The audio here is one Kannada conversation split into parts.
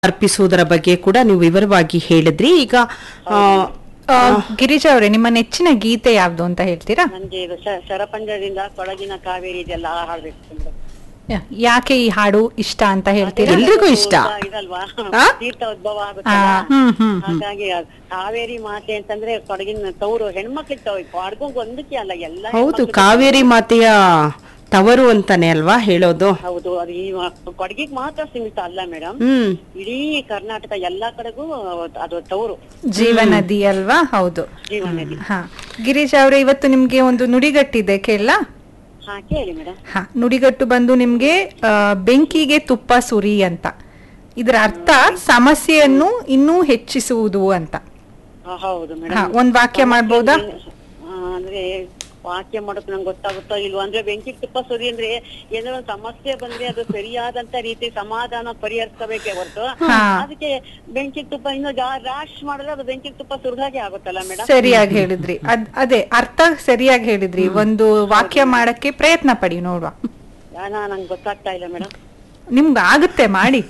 ಅರ್ಪಿಸುವುದರ ಬಗ್ಗೆ ಕೂಡ ನೀವು ವಿವರವಾಗಿ ಹೇಳಿದ್ರಿ ಈಗ ಆ, ಆ, ಗಿರಿಜಾ ಅವರೇ ನಿಮ್ಮ ನೆಚ್ಚಿನ ಗೀತೆ ಯಾವ್ದು ಅಂತ ಹೇಳ್ತೀರಾ ನನ್ಗೆ ಇದು ಶ- ಶರಪಂಜರದಿಂದ ಕೊಡಗಿನ ಕಾವೇರಿ ಇದೆಲ್ಲ ಹಾಡ್ಬೇಕು ಮೇಡಮ್. ಯಾ- ಯಾಕೆ ಈ ಹಾಡು ಇಷ್ಟ ಅಂತ ಹೇಳ್ತೀರಾ ಎಲ್ರಿಗೂ ಇಷ್ಟ. ಉದ್ಭವ ಇದಲ್ವಾ ಆ? ತೀರ್ಥ ಉದ್ಭವ ಆ, ಆಗುತ್ತಲ್ಲ ಹ್ಮ್ ಹ್ಮ್ ಹಾಗಾಗಿ ಆ ಕಾವೇರಿ ಮಾತೆ ಅಂತಂದ್ರೆ ಕೊಡಗಿನ ತವರು ಹೆಣ್ಮಕ್ಳಿಗೆ ತವ ಕೊಡಗು ಒಂದಕ್ಕೆ ಅಲ್ಲ ಎಲ್ಲ ಹೌದು ಹೆಣ್ಮಕ್ಳಿಗೂ ಕಾವೇರಿ ಮಾತೆಯ ತವರು ಅಂತಾನೆ ಅಲ್ವಾ ಹೇಳೋದು ಹೌದು ಅದು ಈ ಕೊಡಗಿಗೆ ಮಾತ್ರ ಸೀಮಿತ ಅಲ್ಲ ಮೇಡಮ್ ಹ್ಮ್ ಇಡೀ ಕರ್ನಾಟಕ ಎಲ್ಲಾ ಕಡೆಗೂ ಅದು ತವರು ಜೀವ ನದಿ ಅಲ್ವಾ ಹೌದು ಜೀವನ ನದಿ ಹಾ ಗಿರೀಶ್ ಅವರೇ ಇವತ್ತು ನಿಮ್ಗೆ ಒಂದು ನುಡಿಗಟ್ಟಿದೆ ಕೇಳ ಹಾ ಕೇಳಿ ಮೇಡಮ್ ಹಾ ನುಡಿಗಟ್ಟು ಬಂದು ನಿಮ್ಗೆ ಆ, ಬೆಂಕಿಗೆ ತುಪ್ಪ ಸುರಿ ಅಂತ ಇದರ ಅರ್ಥ ಸಮಸ್ಯೆಯನ್ನು ಇನ್ನೂ ಹೆಚ್ಚಿಸುವುದು ಅಂತ ಹೌದು ಹಾ ಮೇಡಮ್ ಒಂದ್ ವಾಕ್ಯ ಮಾಡ್ಬೋದಾ ಅಂದ್ರೆ ವಾಕ್ಯ ಮಾಡೋಕ್ ನಂಗೆ ಗೊತ್ತಾಗುತ್ತೋ ಇಲ್ವೋ ಅಂದ್ರೆ ಬೆಂಕಿ ತುಪ್ಪ ಸುರಿ ಅಂದ್ರೆ ಏನಾದ್ರು ಒಂದ್ ಸಮಸ್ಯೆ ಬಂದ್ರೆ ಅದು ಸರಿಯಾದಂತ ರೀತಿ ಸಮಾಧಾನ ಪರಿಹರಿಸಬೇಕೇ ಹೊರತು ಹಾ. ಅದಕ್ಕೆ ಬೆಂಕಿ ತುಪ್ಪ ಇನ್ನು ಜಾ- ರಾಶ್ ಮಾಡಿದ್ರೆ ಅದು ಬೆಂಕಿ ತುಪ್ಪ ಸುರಿದಾಗೆ ಆಗುತ್ತಲ್ಲ ಮೇಡಮ್ ಸರಿಯಾಗಿ ಹೇಳಿದ್ರಿ ಅದ್ ಅದೇ ಅರ್ಥ ಸರಿಯಾಗಿ ಹೇಳಿದ್ರಿ ಒಂದು ವಾಕ್ಯ ಮಾಡಕ್ಕೆ ಪ್ರಯತ್ನ ಪಡಿ ನೋಡುವ ನಂಗೆ ಗೊತ್ತಾಗ್ತಾ ಇಲ್ಲ ಮೇಡಮ್ ನಿಮ್ಗೆ ಆಗುತ್ತೆ ಮಾಡಿ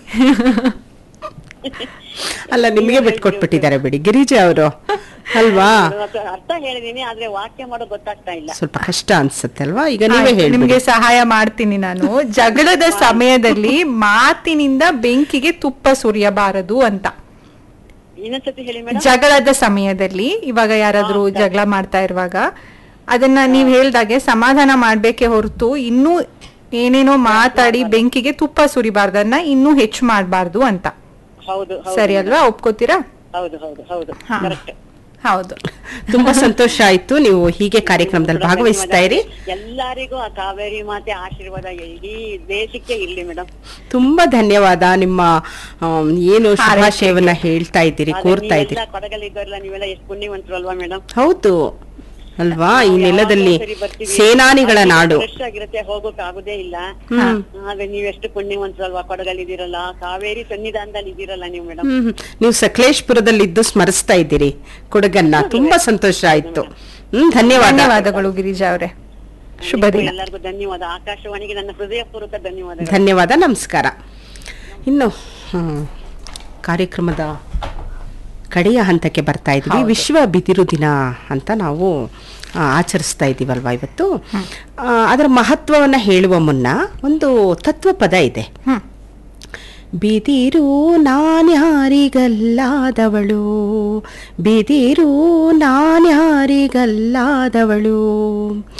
ಅಲ್ಲ ನಿಮಗೆ ಬಿಟ್ಕೊಟ್ಬಿಟ್ಟಿದ್ದಾರೆ ಬಿಡಿ ಗಿರಿಜಾ ಅವರು ಅಲ್ವಾ ಅರ್ಥ ಹೇಳಿದೀನಿ ಆದ್ರೆ ವಾಕ್ಯ ಮಾಡೋಕ್ ಗೊತ್ತಾಗ್ತಾ ಇಲ್ಲ ಸ್ವಲ್ಪ ಕಷ್ಟ ಅನ್ಸುತ್ತೆ ಅಲ್ವಾ ಈಗ ನೀವೇ ಆಯ್ತು, ಹೇಳಿ ನಿಮ್ಗೆ ಸಹಾಯ ಮಾಡ್ತೀನಿ ನಾನು ಜಗಳದ ಸಮಯದಲ್ಲಿ ಮಾತಿನಿಂದ ಬೆಂಕಿಗೆ ತುಪ್ಪ ಸುರಿಯಬಾರದು ಅಂತ ಇನ್ನೊಂದ್ಸತಿ ಹೇಳಿ ಮೇಡಮ್ ಜಗಳದ ಸಮಯದಲ್ಲಿ ಇವಾಗ ಯಾರಾದ್ರೂ ಜಗಳ ಮಾಡ್ತಾ ಇರುವಾಗ ಅದನ್ನ ನೀವ್ ಹೇಳ್ದಾಗೆ ಸಮಾಧಾನ ಮಾಡ್ಬೇಕೆ ಹೊರತು ಇನ್ನೂ ಏನೇನೋ ಮಾತಾಡಿ ಬೆಂಕಿಗೆ ತುಪ್ಪ ಸುರಿಬಾರ್ದನ್ನ ಇನ್ನೂ ಹೆಚ್ಚು ಮಾಡಬಾರ್ದು ಅಂತ ಹೌದು ಹೌದು ಸರಿ ಅಲ್ವಾ ಒಪ್ಕೋತೀರಾ ಹೌದು ಹೌದು ಹೌದು ಹಾ. ಕರೆಕ್ಟ್ ಹೌದು ತುಂಬಾ ಸಂತೋಷ ಆಯ್ತು ನೀವು ಹೀಗೆ ಕಾರ್ಯಕ್ರಮದಲ್ಲಿ ಭಾಗವಹಿಸ್ತಾ ಇರಿ ಎಲ್ಲರಿಗೂ ಆ ಕಾವೇರಿ ಮಾತೆ ಆಶೀರ್ವಾದ ಇಡೀ ದೇಶಕ್ಕೆ ಇರ್ಲಿ ಮೇಡಮ್ ತುಂಬಾ ಧನ್ಯವಾದ ನಿಮ್ಮ ಆಮ್, ಏನು ಶುಭಾಶಯವನ್ನ ಹೇಳ್ತಾ ಇದ್ದೀರಿ ಕೋರ್ತಾ ಇದ್ದೀರಿ ನೀವೆಲ್ಲ ಕೊಡಗಲ್ಲಿದ್ದವರೆಲ್ಲ ನೀವೆಲ್ಲ ಎಷ್ಟು ಪುಣ್ಯವಂತರು ಅಲ್ವಾ ಮೇಡಮ್ ಹೌದು ಅಲ್ವಾ ಈ ನೆಲದಲ್ಲಿ ಸೇನಾನಿಗಳ ನಾಡು ಫ್ರೆಶ್ ಆಗಿರುತ್ತೆ ಹೋಗೋಕ್ ಆಗುದೇ ಇಲ್ಲ ಆದ್ರೆ ನೀವೆಷ್ಟು ಪುಣ್ಯವಂತರು ಅಲ್ವಾ ಕೊಡಗಲ್ಲಿದ್ದೀರಲ್ಲ ಕಾವೇರಿ ಸನ್ನಿಧಾನದಲ್ಲಿ ಇದ್ದೀರಲ್ಲ ನೀವು ಮೇಡಮ್ ಹ್ಮ್ ಹ್ಮ್. ನೀವು ಸಕಲೇಶ್ಪುರದಲ್ಲಿದ್ದು ಸ್ಮರಿಸ್ತಾ ಇದ್ದೀರಿ ಕೊಡಗನ್ನ ತುಂಬಾ ಸಂತೋಷ ಆಯ್ತು ಹ್ಮ್ ಧನ್ಯವಾದ ಧನ್ಯವಾದಗಳು ಗಿರಿಜಾ ಅವರೇ ಶುಭ ದಿನ ಎಲ್ಲರಿಗೂ ಧನ್ಯವಾದ ಆಕಾಶವಾಣಿಗೆ ನನ್ನ ಹೃದಯಪೂರ್ವಕ ಧನ್ಯವಾದ ಧನ್ಯವಾದ ನಮಸ್ಕಾರ ಇನ್ನು ಹ್ಮ್, ಕಾರ್ಯಕ್ರಮದ ಕಡೆಯ ಹಂತಕ್ಕೆ ಬರ್ತಾ ಇದ್ವಿ ವಿಶ್ವ ಬಿದಿರು ದಿನ ಅಂತ ನಾವು ಆ, ಆಚರಿಸ್ತಾ ಇದ್ದೀವಲ್ವಾ ಇವತ್ತು ಆ, ಅದರ ಮಹತ್ವವನ್ನು ಹೇಳುವ ಮುನ್ನ ಒಂದು ತತ್ವ ಪದ ಇದೆ ಹ್ಮ್ ಬಿದಿರು ನಾನ್ಯಾರಿಗಲ್ಲಾದವಳು ಬಿದಿರು ನಾನ್ಯಾರಿಗಲ್ಲಾದವಳು